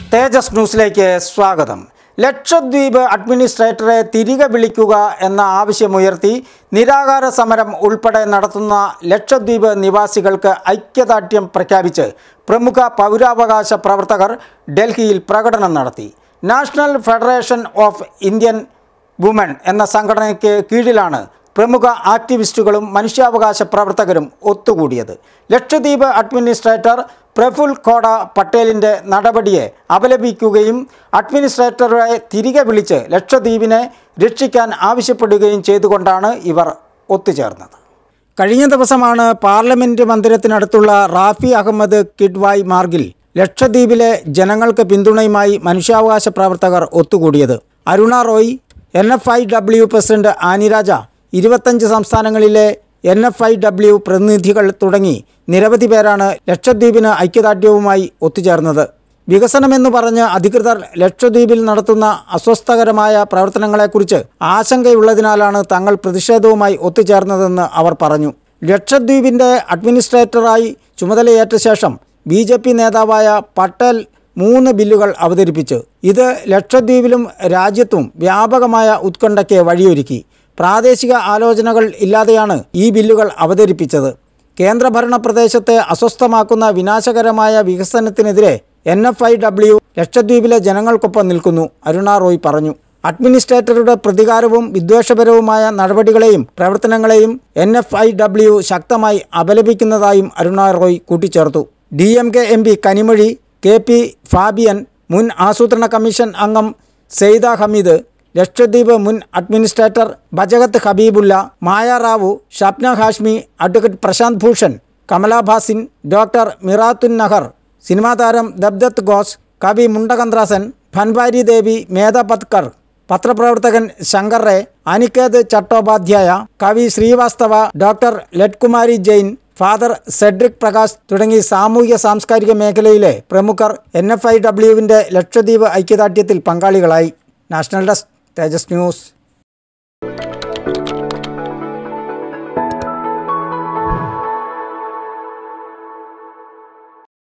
തേജസ് ന്യൂസിലേക്ക് സ്വാഗതം ലക്ഷദ്വീപ് അഡ്മിനിസ്ട്രേറ്ററെ തിരികെ വിളിക്കുക എന്ന ആവശ്യമുയർത്തി നിരാകാര സമരം ഉൾപ്പെടെ നടത്തുന്ന ലക്ഷദ്വീപ് നിവാസികൾക്ക് ഐക്യദാർഢ്യം പ്രഖ്യാപിച്ച് പ്രമുഖ പൗരാവകാശ പ്രവർത്തകർ ഡൽഹിയിൽ പ്രകടനം നടത്തി National Federation of Indian Women എന്ന സംഘടനയ്ക്ക് കീഴിലാണ് പ്രമുഖ ആക്ടിവിസ്റ്റുകളും മനുഷ്യാവകാശ പ്രവർത്തകരും ഒത്തുകൂടിയത് ലക്ഷദ്വീപ് അഡ്മിനിസ്ട്രേറ്റർ പ്രഫുൽ ഖോഡ പട്ടേലിൻ്റെ നടപടിയെ അപലപിക്കുകയും അഡ്മിനിസ്ട്രേറ്ററെ തിരികെ വിളിച്ച് ലക്ഷദ്വീപിനെ രക്ഷിക്കാൻ ആവശ്യപ്പെടുകയും ചെയ്തുകൊണ്ടാണ് ഇവർ ഒത്തുചേർന്നത് കഴിഞ്ഞ ദിവസമാണ് പാർലമെൻറ്റ് മന്ദിരത്തിനടുത്തുള്ള റാഫി അഹമ്മദ് കിഡ്വായ് മാർഗിൽ ലക്ഷദ്വീപിലെ ജനങ്ങൾക്ക് പിന്തുണയുമായി മനുഷ്യാവകാശ പ്രവർത്തകർ ഒത്തുകൂടിയത് Aruna Roy N F I W president Annie Raja ഇരുപത്തഞ്ച് സംസ്ഥാനങ്ങളിലെ എൻ എഫ് ഐ ഡബ്ല്യു പ്രതിനിധികൾ തുടങ്ങി നിരവധി പേരാണ് ലക്ഷദ്വീപിന് ഐക്യദാർഢ്യവുമായി ഒത്തുചേർന്നത് വികസനമെന്ന് പറഞ്ഞ് അധികൃതർ ലക്ഷദ്വീപിൽ നടത്തുന്ന അസ്വസ്ഥകരമായ പ്രവർത്തനങ്ങളെക്കുറിച്ച് ആശങ്കയുള്ളതിനാലാണ് തങ്ങൾ പ്രതിഷേധവുമായി ഒത്തുചേർന്നതെന്ന് അവർ പറഞ്ഞു ലക്ഷദ്വീപിൻ്റെ അഡ്മിനിസ്ട്രേറ്ററായി ചുമതലയേറ്റ ശേഷം ബി ജെ പി നേതാവായ പട്ടേൽ മൂന്ന് ബില്ലുകൾ അവതരിപ്പിച്ചു ഇത് ലക്ഷദ്വീപിലും രാജ്യത്തും വ്യാപകമായ ഉത്കണ്ഠയ്ക്ക് വഴിയൊരുക്കി പ്രാദേശിക ആലോചനകൾ ഇല്ലാതെയാണ് ഈ ബില്ലുകൾ അവതരിപ്പിച്ചത് കേന്ദ്രഭരണ പ്രദേശത്തെ അസ്വസ്ഥമാക്കുന്ന വിനാശകരമായ വികസനത്തിനെതിരെ എൻ എഫ് ഐ ഡബ്ല്യു ലക്ഷദ്വീപിലെ ജനങ്ങൾക്കൊപ്പം നിൽക്കുന്നു അരുണ റോയ് പറഞ്ഞു അഡ്മിനിസ്ട്രേറ്ററുടെ പ്രതികാരവും വിദ്വേഷപരവുമായ നടപടികളെയും പ്രവർത്തനങ്ങളെയും എൻ എഫ് ഐ ഡബ്ല്യു ശക്തമായി അപലപിക്കുന്നതായും അരുണ റോയ് കൂട്ടിച്ചേർത്തു D M K M P Kanimozhi K P Fabian മുൻ ആസൂത്രണ കമ്മീഷൻ അംഗം സെയ്ദ ഹമീദ് ലക്ഷദ്വീപ് മുൻ administrator Wajahat Habibullah Maya Rao Shabnam Hashmi advocate Prashant Bhushan Kamla Bhasin doctor Mirathun Nahar cinema താരം ദബ്ദത്ത് ഘോഷ് കവി മുണ്ടകന്ത്രാസൻ ഭൻവാരി ദേവി മേധ പത്കർ പത്രപ്രവർത്തകൻ Shankar ray Aniket Chattopadhyay Kavi Srivastava doctor Ladkumari Jain father Cedric Prakash തുടങ്ങി സാമൂഹിക സാംസ്കാരിക മേഖലയിലെ പ്രമുഖർ എൻ എഫ് ഐ ഡബ്ല്യുവിൻ്റെ ലക്ഷദ്വീപ് ഐക്യദാർഢ്യത്തിൽ പങ്കാളികളായി നാഷണൽ ഡെസ്ക് തേജസ് ന്യൂസ്